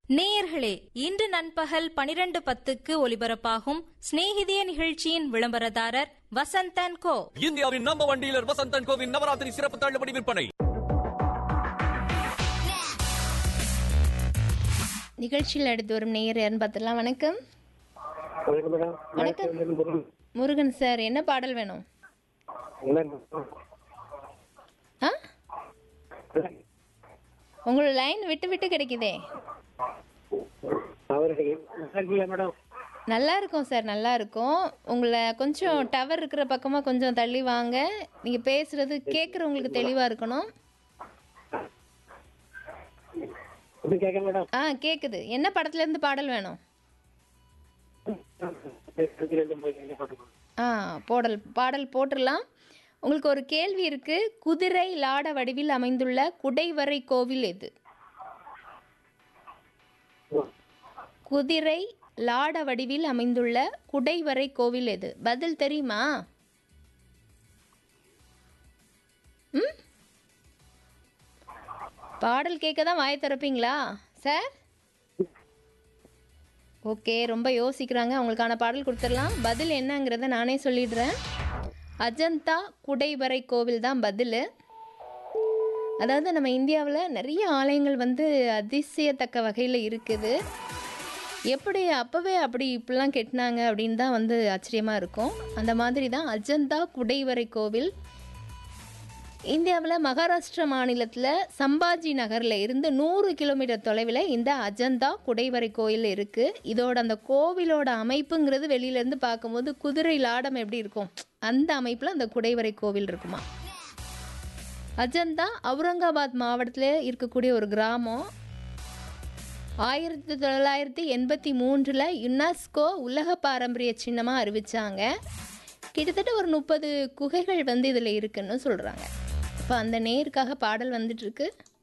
நேயர்களே இன்று நண்பகல் பனிரெண்டு பத்துக்கு ஒலிபரப்பாகும் சிநேகிதிய நிகழ்ச்சியின் விளம்பரதாரர் வசந்தன் கோ இந்தியாவின் நம்பர் ஒன் டீலர் வசந்தன் கோவின் நவராத்திரி சிறப்பு தள்ளுபடி விற்பனை நிகழ்ச்சியில் அடுத்து வரும் நேயர் யாருன்னு பார்த்துடலாம் வணக்கம் வணக்கம் மேடம் வணக்கம். வணக்கம் முருகன். முருகன் சார் என்ன பாடல் வேணும் நல்லா இருக்கீங்களா? ஆ உங்களோட லைன் விட்டு விட்டு கிடைக்குதே அவருக்கு நல்லா இருக்கீங்களா மேடம் நல்லா இருக்கும் சார் நல்லா இருக்கும் உங்களை கொஞ்சம் டவர் இருக்கிற பக்கமாக கொஞ்சம் தள்ளி வாங்க நீங்கள் பேசுறது கேட்குறவங்களுக்கு தெளிவாக இருக்கணும் இது கேட்க மேடம் ஆ கேட்குது என்ன படத்துலேருந்து பாடல் வேணும் ஆ போடல் பாடல் போட்டுடலாம் உங்களுக்கு ஒரு கேள்வி இருக்கு குதிரை லாட வடிவில் அமைந்துள்ள குடைவரை கோவில் எது குதிரை லாட வடிவில் அமைந்துள்ள குடைவரை கோவில் எது பதில் தெரியுமா ம் பாடல் கேட்க தான் வாய திறப்பீங்களா சார் ஓகே ரொம்ப யோசிக்கிறாங்க அவங்களுக்கான பாடல் கொடுத்துடலாம் பதில் என்னங்கிறத நானே சொல்லிடுறேன் அஜந்தா குடைவரை கோவில் தான் பதில் அதாவது நம்ம இந்தியாவில் நிறைய ஆலயங்கள் வந்து அதிசயத்தக்க வகையில் இருக்குது எப்படி அப்போவே அப்படி இப்படிலாம் கெட்டினாங்க அப்படின்னு தான் வந்து ஆச்சரியமாக இருக்கும் அந்த மாதிரி தான் அஜந்தா குடைவரை கோவில் இந்தியாவில் மகாராஷ்டிரா மாநிலத்தில் சம்பாஜி நகரில் இருந்து நூறு கிலோமீட்டர் தொலைவில் இந்த அஜந்தா குடைவரை கோயில் இருக்குது இதோட அந்த கோவிலோட அமைப்புங்கிறது வெளியிலேருந்து பார்க்கும்போது குதிரை லாடம் எப்படி இருக்கும் அந்த அமைப்பில் அந்த குடைவரை கோவில் இருக்குமா அஜந்தா அவுரங்காபாத் மாவட்டத்தில் இருக்கக்கூடிய ஒரு கிராமம் ஆயிரத்தி தொள்ளாயிரத்தி எண்பத்தி மூன்றில் யுனெஸ்கோ உலக பாரம்பரிய சின்னமாக அறிவிச்சாங்க கிட்டத்தட்ட ஒரு முப்பது குகைகள் வந்து இதில் இருக்குன்னு சொல்கிறாங்க இப்போ அந்த நேருக்காக பாடல் வந்துட்டுருக்கு